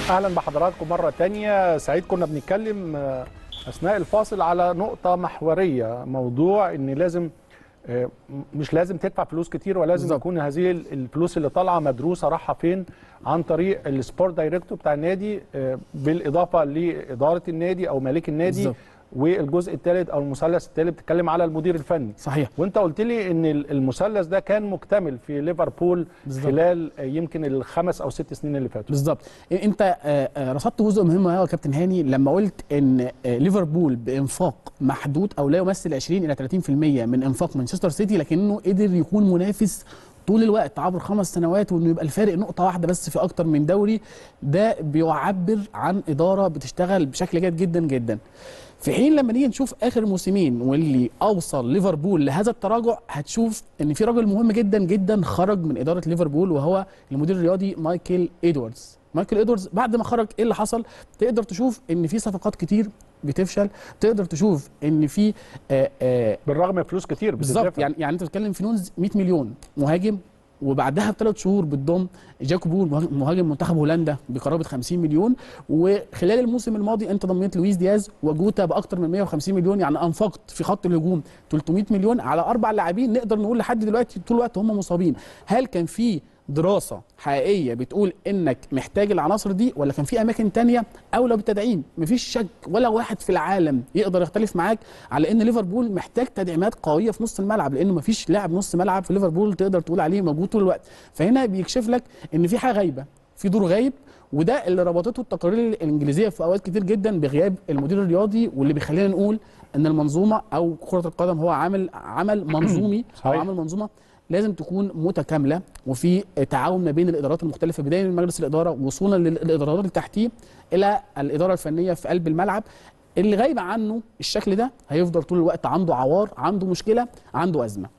اهلا بحضراتكم مره تانية سعيد كنا بنتكلم آه، اثناء الفاصل على نقطه محوريه موضوع ان لازم آه، مش لازم تدفع فلوس كتير ولازم بالظبط. يكون هذه ال- الفلوس اللي طالعه مدروسه رايحه فين عن طريق السبورت دايركتور بتاع النادي آه، بالاضافه لاداره النادي او مالك النادي بالظبط. والجزء الثالث او المثلث الثالث بتتكلم على المدير الفني صحيح وانت قلت لي ان ال- المثلث ده كان مكتمل في ليفربول بالظبط. خلال آه، يمكن الخمس او ست سنين اللي فاتوا بالظبط انت آه، آه، رصدت جزء مهم قوي يا كابتن هاني لما قلت ان آه، ليفربول بانفاق محدود او لا يمثل 20 الى 30% من انفاق مانشستر سيتي لكنه قدر يكون منافس طول الوقت عبر خمس سنوات وانه يبقى الفارق نقطه واحده بس في اكتر من دوري ده بيعبر عن اداره بتشتغل بشكل جيد جدا جدا في حين لما نيجي نشوف اخر موسمين واللي اوصل ليفربول لهذا التراجع هتشوف ان في راجل مهم جدا جدا خرج من اداره ليفربول وهو المدير الرياضي مايكل ادواردز مايكل ادواردز بعد ما خرج ايه اللي حصل تقدر تشوف ان في صفقات كتير بتفشل تقدر تشوف ان في آه آه بالرغم من فلوس كتير بالظبط بتدفع. يعني يعني انت بتتكلم في نونز 100 مليون مهاجم وبعدها بثلاث شهور بتضم جاكوبو مهاجم- مهاجم منتخب هولندا بقرابه 50 مليون وخلال الموسم الماضي انت ضميت لويس دياز وجوتا باكثر من 150 مليون يعني انفقت في خط الهجوم 300 مليون على اربع لاعبين نقدر نقول لحد دلوقتي طول الوقت هم مصابين هل كان في دراسه حقيقيه بتقول انك محتاج العناصر دي ولا كان في اماكن تانية اولى بالتدعيم مفيش شك ولا واحد في العالم يقدر يختلف معاك على ان ليفربول محتاج تدعيمات قويه في نص الملعب لانه مفيش لاعب نص ملعب في ليفربول تقدر تقول عليه موجود طول الوقت فهنا بيكشف لك ان في حاجه غايبه في دور غايب وده اللي ربطته التقارير الانجليزيه في اوقات كتير جدا بغياب المدير الرياضي واللي بيخلينا نقول ان المنظومه او كره القدم هو عامل عمل منظومي او صحيح. عمل منظومه لازم تكون متكامله وفي تعاون ما بين الادارات المختلفه بدايه من مجلس الاداره وصولا للادارات اللي تحتيه الى الاداره الفنيه في قلب الملعب اللي غايب عنه الشكل ده هيفضل طول الوقت عنده عوار عنده مشكله عنده ازمه